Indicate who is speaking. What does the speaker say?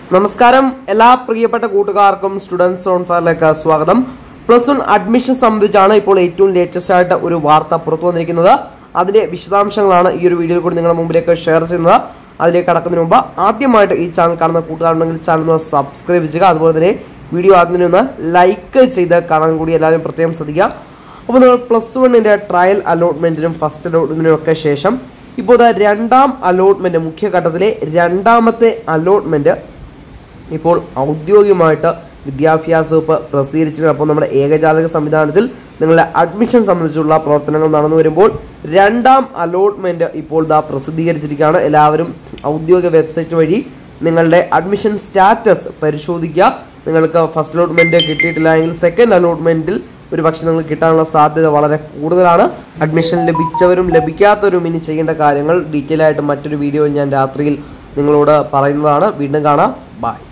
Speaker 1: നമസ്കാരം എല്ലാ പ്രിയപ്പെട്ട കൂട്ടുകാർക്കും സ്റ്റുഡൻസ് ഓൺ ഫയറിലേക്ക് സ്വാഗതം പ്ലസ് വൺ അഡ്മിഷൻ സംബന്ധിച്ചാണ് ഇപ്പോൾ ഏറ്റവും ലേറ്റസ്റ്റ് ആയിട്ട് ഒരു വാർത്ത പുറത്തു വന്നിരിക്കുന്നത് അതിന്റെ വിശദാംശങ്ങളാണ് ഈ ഒരു വീഡിയോയിൽ കൂടി നിങ്ങളുടെ മുമ്പിലേക്ക് ഷെയർ ചെയ്യുന്നത് അതിലേക്ക് കടക്കുന്നതിന് മുമ്പ് ആദ്യമായിട്ട് ഈ ചാനൽ കാണുന്ന കൂട്ടുകാരുണ്ടെങ്കിൽ ചാനൽ ഒന്ന് സബ്സ്ക്രൈബ് ചെയ്യുക അതുപോലെ തന്നെ വീഡിയോ ആദ്യം ഒന്ന് ലൈക്ക് ചെയ്ത് കാണാൻ കൂടി എല്ലാവരും പ്രത്യേകം ശ്രദ്ധിക്കുക അപ്പോൾ നിങ്ങൾ പ്ലസ് വണ്ണിന്റെ ട്രയൽ അലോട്ട്മെന്റിനും ഫസ്റ്റ് അലോട്ട്മെന്റിനും ഒക്കെ ശേഷം ഇപ്പോൾ ദാ രണ്ടാം അലോട്ട്മെന്റ് മുഖ്യഘട്ടത്തിലെ രണ്ടാമത്തെ അലോട്ട്മെന്റ് ഇപ്പോൾ ഔദ്യോഗികമായിട്ട് വിദ്യാഭ്യാസ വകുപ്പ് പ്രസിദ്ധീകരിച്ചിട്ടുണ്ട് അപ്പോൾ നമ്മുടെ ഏകജാലക സംവിധാനത്തിൽ നിങ്ങളുടെ അഡ്മിഷൻ സംബന്ധിച്ചുള്ള പ്രവർത്തനങ്ങൾ നടന്നു വരുമ്പോൾ രണ്ടാം അലോട്ട്മെന്റ് ഇപ്പോൾ ദാ പ്രസിദ്ധീകരിച്ചിരിക്കുകയാണ് എല്ലാവരും ഔദ്യോഗിക വെബ്സൈറ്റ് വഴി നിങ്ങളുടെ അഡ്മിഷൻ സ്റ്റാറ്റസ് പരിശോധിക്കുക നിങ്ങൾക്ക് ഫസ്റ്റ് അലോട്ട്മെന്റ് കിട്ടിയിട്ടില്ല എങ്കിൽ സെക്കൻഡ് അലോട്ട്മെന്റിൽ ഒരു പക്ഷെ നിങ്ങൾക്ക് കിട്ടാനുള്ള സാധ്യത വളരെ കൂടുതലാണ് അഡ്മിഷൻ ലഭിച്ചവരും ലഭിക്കാത്തവരും ഇനി ചെയ്യേണ്ട കാര്യങ്ങൾ ഡീറ്റെയിൽ ആയിട്ട് മറ്റൊരു വീഡിയോയിൽ ഞാൻ രാത്രിയിൽ നിങ്ങളോട് പറയുന്നതാണ് വീണ്ടും കാണാം ബൈ